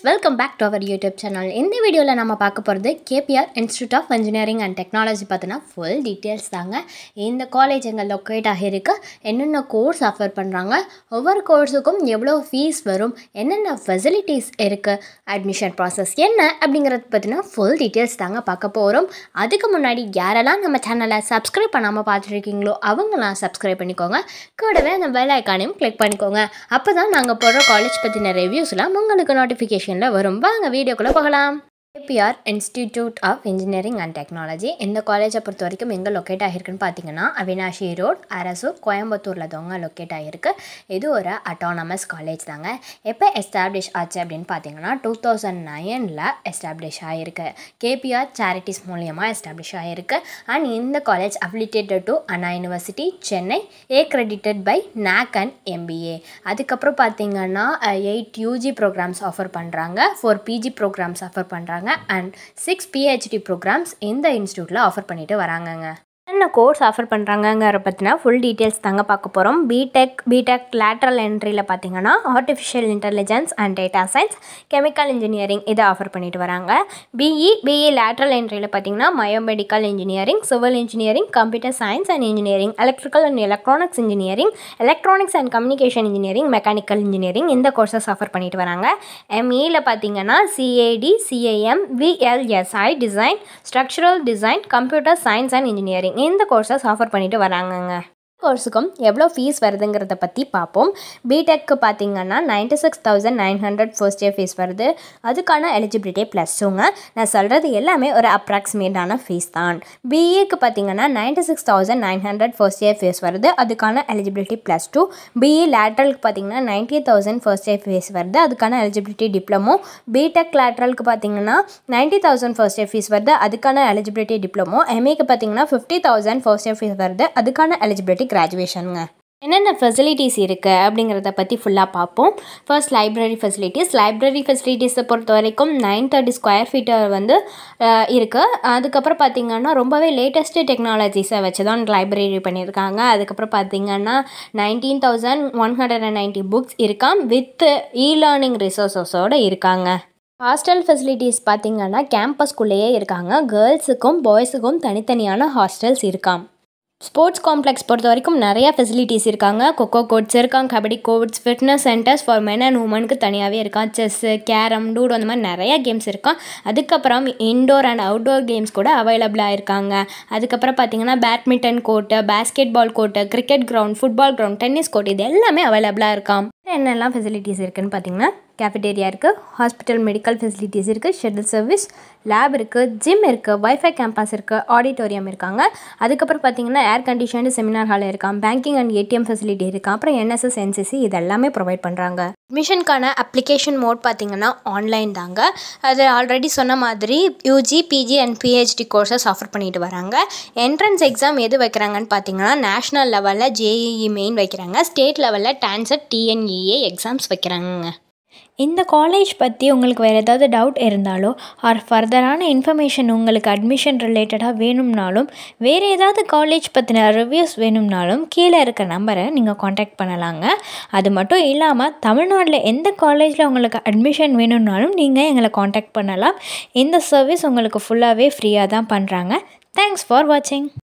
welcome back to our YouTube channel இந்த வீடியோவில் நம்ம பார்க்க போகிறது KPR institute of engineering and technology பார்த்தீங்கன்னா ஃபுல் டீட்டெயில்ஸ் தாங்க இந்த காலேஜ் எங்கே லொக்கேட் ஆகியிருக்கு என்னென்ன கோர்ஸ் ஆஃபர் பண்ணுறாங்க ஒவ்வொரு கோர்ஸுக்கும் எவ்வளோ ஃபீஸ் வரும் என்னென்ன ஃபெசிலிட்டிஸ் இருக்குது அட்மிஷன் ப்ராசஸ் என்ன அப்படிங்கிறது பார்த்தீங்கன்னா ஃபுல் டீட்டெயில்ஸ் தாங்க பார்க்க போகிறோம் அதுக்கு முன்னாடி யாரெல்லாம் நம்ம சேனலை சப்ஸ்கிரைப் பண்ணாமல் பார்த்துருக்கீங்களோ அவங்களாம் சப்ஸ்கிரைப் பண்ணிக்கோங்க கூடவே அந்த பெல் ஐக்கானையும் கிளிக் பண்ணிக்கோங்க அப்போ தான் நாங்கள் போடுற காலேஜ் பற்றின ரிவ்யூஸ்லாம் உங்களுக்கு நோட்டிஃபிகேஷனில் வரும் வாங்க வீடியோக்குள்ளே போகலாம் APR institute of engineering and technology இந்த காலேஜை பொறுத்த வரைக்கும் எங்கே லொக்கேட் ஆகிருக்குன்னு பார்த்தீங்கன்னா அவினாஷி ரோட் அரசூர் கோயம்புத்தூரில் தாங்க லொக்கேட் ஆகிருக்கு இது ஒரு அட்டானமஸ் காலேஜ் தாங்க எப்போ எஸ்டாப்ளிஷ் ஆச்சு அப்படின்னு பார்த்தீங்கன்னா டூ தௌசண்ட் நைனில் எஸ்டாப்ளிஷ் ஆகிருக்கு கேபிஆர் சேரிட்டிஸ் மூலியமாக எஸ்டாப்ளிஷ் ஆகிருக்கு அண்ட் இந்த college affiliated to Anna university Chennai accredited by NAAC and MBA அதுக்கப்புறம் பார்த்தீங்கன்னா எயிட் யூஜி ப்ரோக்ராம்ஸ் ஆஃபர் பண்ணுறாங்க ஃபோர் பிஜி ப்ரோக்ராம்ஸ் ஆஃபர் பண்ணுறாங்க அண்ட் சிக்ஸ் பிஹெச்டி ப்ரோக்ராம்ஸ் இந்த இன்ஸ்டியூட்டில் ஆஃபர் பண்ணிட்டு வராங்கங்க என்ன கோர்ஸ் ஆஃபர் பண்ணுறாங்கங்கிற பற்றினா ஃபுல் டீட்டெயில்ஸ் தாங்க பார்க்க போகிறோம் பிடெக் பிடெக் லேட்ரல் என்ட்ரியில் பார்த்தீங்கன்னா artificial intelligence and data science chemical engineering இதை ஆஃபர் பண்ணிட்டு வராங்க பிஇ பிஇ லேட்ரல் என்ட்ரியில் பார்த்தீங்கன்னா biomedical engineering civil engineering computer science and engineering electrical and electronics engineering electronics and communication engineering mechanical engineering இந்த courses offer பண்ணிட்டு வராங்க எம்இயில் பார்த்தீங்கன்னா CAD CAM VLSI design structural design computer science and engineering இந்த courses offer பண்ணிட்டு வராங்கங்க கோர்ஸுக்கும் எவ்வளோ fees வருதுங்கிறத பற்றி பார்ப்போம் பிடெக்கு பார்த்தீங்கன்னா ninety six thousand nine hundred first year fees வருது அதுக்கான எலிஜிபிலிட்டி ப்ளஸ்ஸுங்க நான் சொல்கிறது எல்லாமே ஒரு அப்ராக்சிமேட்டான ஃபீஸ் தான் பிஏக்கு பார்த்தீங்கன்னா ninety six thousand nine hundred first year fees வருது அதுக்கான எலிஜிபிலிட்டி ப்ளஸ் டூ பிஇ லேட்ரலுக்கு பார்த்தீங்கன்னா ninety thousand first year fees வருது அதுக்கான எலிஜிபிலிட்டி டிப்ளமோ பிடெக் லேட்ரலுக்கு பார்த்தீங்கன்னா ninety thousand first year fees வருது அதுக்கான எலிஜிபிலிட்டி டிப்ளமோ எம்ஏக்கு பார்த்தீங்கன்னா fifty thousand first year fees வருது அதுக்கான எலிஜிபிலிட்டி கிராஜுவேஷனுங்க என்னென்ன ஃபெசிலிட்டிஸ் இருக்குது அப்படிங்கிறத பற்றி ஃபுல்லாக பார்ப்போம் ஃபர்ஸ்ட் லைப்ரரி ஃபெசிலிட்டிஸ் லைப்ரரி ஃபெசிலிட்டிஸை பொறுத்த வரைக்கும் நைன் தேர்ட்டி ஸ்கொயர் ஃபீட்டர் வந்து இருக்குது அதுக்கப்புறம் பார்த்திங்கன்னா ரொம்பவே லேட்டஸ்ட்டு டெக்னாலஜிஸை வச்சு தான் லைப்ரரி பண்ணியிருக்காங்க அதுக்கப்புறம் பார்த்திங்கன்னா nineteen thousand one hundred and ninety books இருக்காம் வித் இ லேர்னிங் ரிசோர்ஸஸோடு இருக்காங்க ஹாஸ்டல் ஃபெசிலிட்டிஸ் பார்த்திங்கன்னா கேம்பஸ்குள்ளேயே இருக்காங்க கேர்ள்ஸுக்கும் பாய்ஸுக்கும் தனித்தனியான ஹாஸ்டல்ஸ் இருக்காம் ஸ்போர்ட்ஸ் காம்ப்ளெக்ஸ் பொறுத்த வரைக்கும் நிறையா ஃபெசிலிட்டிஸ் இருக்காங்க கொக்கோ கோட்ஸ் இருக்காங்க kabaddi courts fitness centres for men and உமனுக்கு தனியாகவே இருக்கான் செஸ்ஸு கேரம் டூடோ அந்த மாதிரி நிறையா கேம்ஸ் இருக்கான் அதுக்கப்புறம் இன்டோர் அண்ட் அவுட்டோர் கேம்ஸ் கூட அவைலபிளாக இருக்காங்க அதுக்கப்புறம் பார்த்தீங்கன்னா badminton court basketball court cricket ground football ground tennis court இது எல்லாமே அவைலபிளாக இருக்காம் என்னெல்லாம் ஃபெசிலிட்டிஸ் இருக்குதுன்னு பார்த்தீங்கன்னா கேஃபிடேரியா இருக்குது ஹாஸ்பிட்டல் மெடிக்கல் ஃபெசிலிட்டிஸ் இருக்குது ஷெட்டில் சர்வீஸ் லேப் இருக்குது ஜிம் இருக்குது வைஃபை கேம்பஸ் இருக்குது ஆடிட்டோரியம் இருக்காங்க அதுக்கப்புறம் பார்த்தீங்கன்னா ஏர் கண்டிஷன்டு செமினார் ஹால் இருக்கான் பேங்கிங் அண்ட் ஏடிஎம் ஃபெசிலிட்டி இருக்குது அப்புறம் என்எஸ்எஸ் என்சிசி இது எல்லாமே ப்ரொவைட் பண்ணுறாங்க அட்மிஷனுக்கான அப்ளிகேஷன் மோட் பார்த்தீங்கன்னா ஆன்லைன் தாங்க அது ஆல்ரெடி சொன்ன மாதிரி UG PG and PhD courses offer பண்ணிட்டு வராங்க என்ட்ரன்ஸ் எக்ஸாம் எது வைக்கிறாங்கன்னு பார்த்தீங்கன்னா நேஷ்னல் லெவலில் ஜேஇஇ மெயின் வைக்கிறாங்க ஸ்டேட் லெவலில் டான்செட் டிஎன்இஏ எக்ஸாம்ஸ் வைக்கிறாங்க இந்த காலேஜ் பற்றி உங்களுக்கு வேறு ஏதாவது டவுட் இருந்தாலோ ஆர் ஃபர்தரான இன்ஃபர்மேஷன் உங்களுக்கு அட்மிஷன் ரிலேட்டடாக வேணும்னாலும் வேறு ஏதாவது காலேஜ் பற்றின ரிவ்யூஸ் வேணும்னாலும் கீழே இருக்க நம்பரை நீங்கள் காண்டாக்ட் பண்ணலாங்க அது மட்டும் இல்லாமல் தமிழ்நாட்டில் எந்த காலேஜில் உங்களுக்கு அட்மிஷன் வேணும்னாலும் நீங்கள் எங்களை காண்டாக்ட் பண்ணலாம் இந்த சர்வீஸ் உங்களுக்கு ஃபுல்லாகவே ஃப்ரீயாக தான் பண்ணுறாங்க தேங்க்ஸ் ஃபார் வாட்சிங்